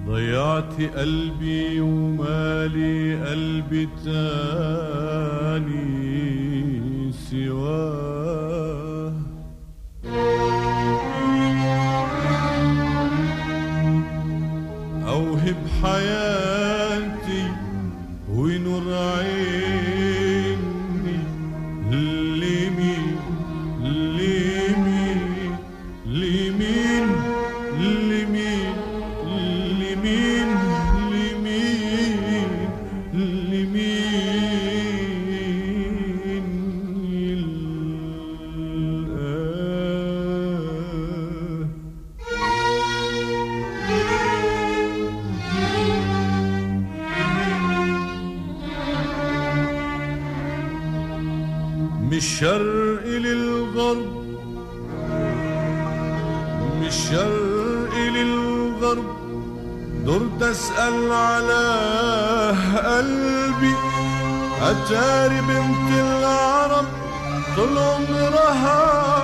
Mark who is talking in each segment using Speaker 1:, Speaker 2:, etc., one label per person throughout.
Speaker 1: ضيعت قلبي ومالي قلبي تاني سواه أوهب حياتي ونور عيني لمين لمين لمين لمين لمين لمين لمين الآن من الشرق للغرب من الشرق للغرب درت اسال على قلبي اتاري بنت العرب طول عمرها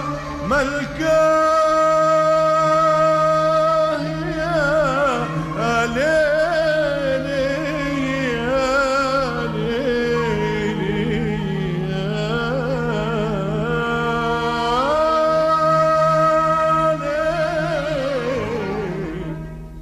Speaker 1: ملكاه يا ليلي يا ليلي يا ليلي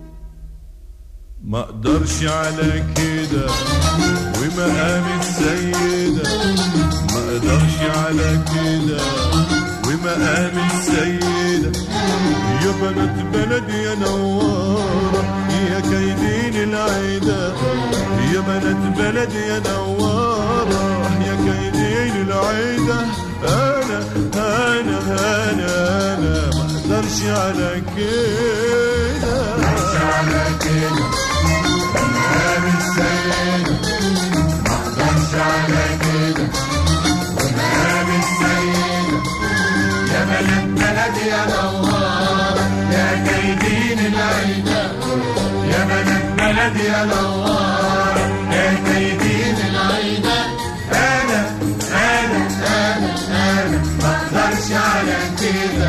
Speaker 1: ما اقدرش على كده ومقام السيدة ما اقدرش على كده ومقام السيدة يا بنات بلدي يا نوارة يا كايدين العيدة يا بنات بلدي يا نوارة يا كايدين العيدة انا انا انا انا ما اقدرش على كده
Speaker 2: على كده مقام السيدة مقدرش على كده ومقام السيدة يا بلد بلدي يا نوارة يا كيدين العيدة يا بلد بلدي يا نوارة يا كيدين العيدة أنا أنا أنا أنا مقدرش على كده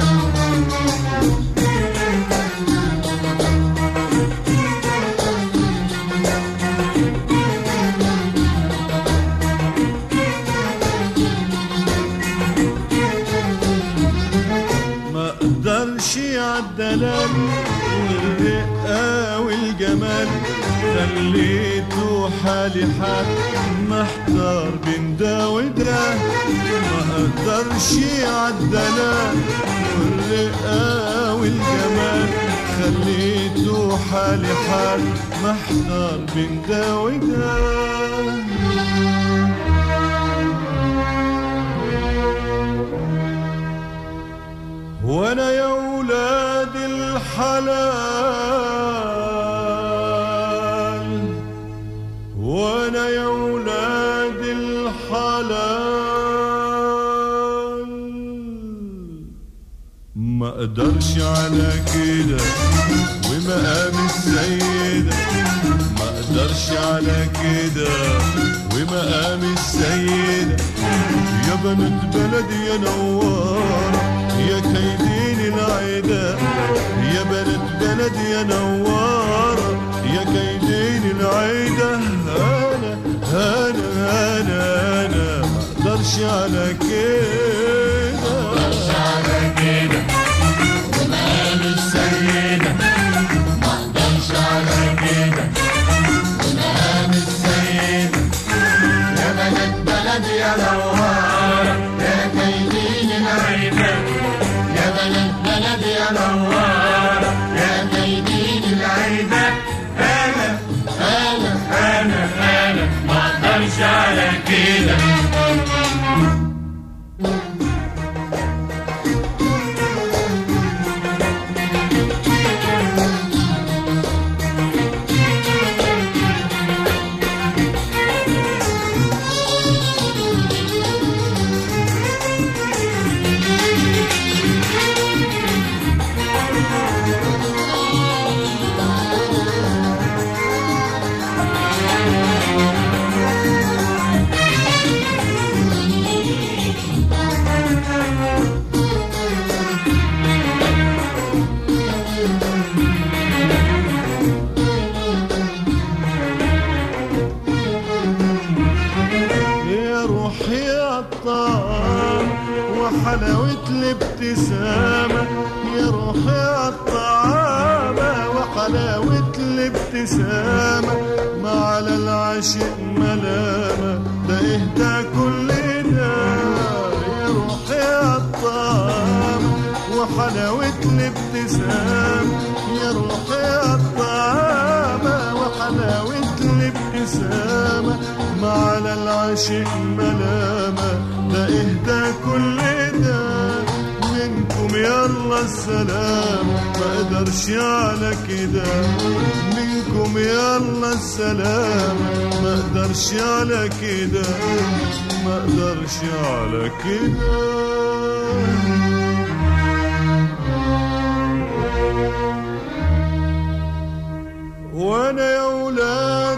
Speaker 1: ما اقدرش عالدلال والرقة والجمال خليته حالي حال محتار بين ده وده ما اقدرش عالدلال والرقة والجمال خليته حالي حال محتار بين ده وده وانا يا ولاد الحلال وانا يا ولاد الحلال ما اقدرش على كده ومقام السيدة ما اقدرش على كده ومقام السيدة يا بنت بلدي يا نوارة يا كيدين العيدة يا بنت بلدي يا نوارة يا كيدين العيدة أنا أنا أنا أنا ما أقدرش على كده
Speaker 2: على كده ومقام السيدة مقدرش على كده ومقام السيدة يا بلد بلدي يا نوارة يا كيدين العيدة يا بلد بلدي يا نوارة يا كيدين العيدة أنا أنا أنا أنا مقدرش على كده
Speaker 1: الابتسامة يا روحي عالطعامة وحلاوة الابتسامة ما على العاشق ملامة ده اهدى كل ده يا روحي عالطعامة وحلاوة الابتسامة يا روحي عالطعامة وحلاوة الابتسامة ما على العاشق ملامة ده اهدى كل ده منكم يلا السلام ما اقدرش على كده منكم يلا السلام ما اقدرش على كده ما اقدرش على كده وانا يا ولاد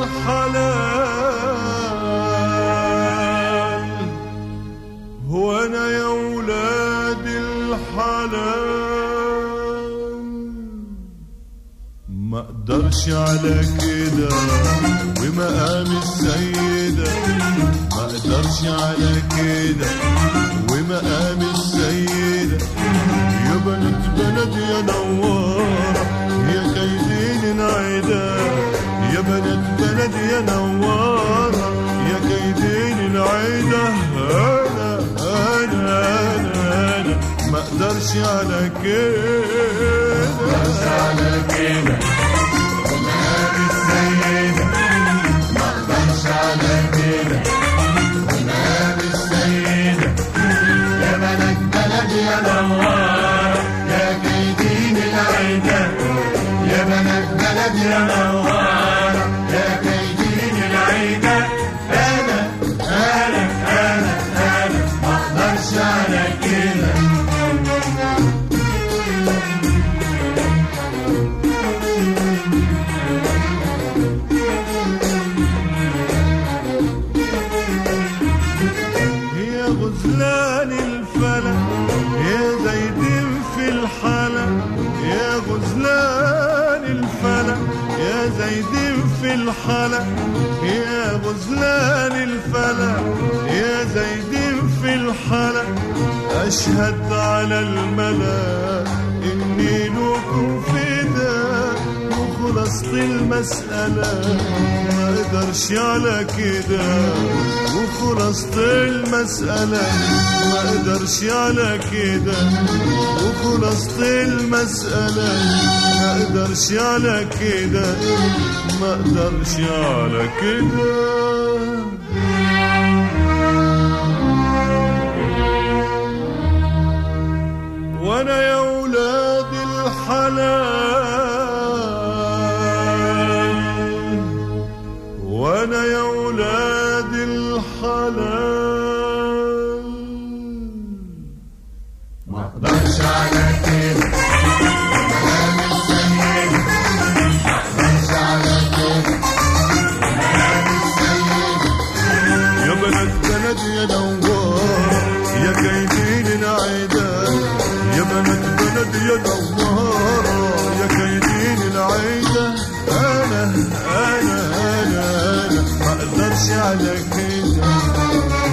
Speaker 1: الحلال وانا يا ولاد الحلال ما اقدرش على كده ومقام السيدة ما اقدرش على كده ومقام السيدة يا بنت بلد يا نوارة يا كيدين العدا يا بنت بلد يا نوارة يا كيدين العدا انا انا انا انا ما اقدرش على كده
Speaker 2: على كده ومقام السيدة ما اقدرش على كده ومقام السيدة يا بلد بلد يا نوار يا كيدين العدا يا بلد بلد يا نوار يا كيدين العدا انا انا انا انا ما اقدرش على كده
Speaker 1: يا غزلان الفلك يا زيدين في الحلق يا غزلان الفلك يا زيدين في الحلق يا غزلان الفلك يا زيدين في الحلق أشهد على الملا إني لكم فداء وخلصت المسألة ما اقدرش على كده وخلصت المسألة ما اقدرش على كده وخلصت المسألة ما اقدرش على كده ما اقدرش على كده وانا يا ولاد الحلال وانا يا ولاد الحلال
Speaker 2: ما اقدرش على كده ومقام السيدة ما اقدرش على كده ومقام السيدة
Speaker 1: يا بلد بلد يا نوار يا كيدين العدا يا بلد بلد يا نوار يا كيدين العدا انا انا انا انا ما اقدرش على كده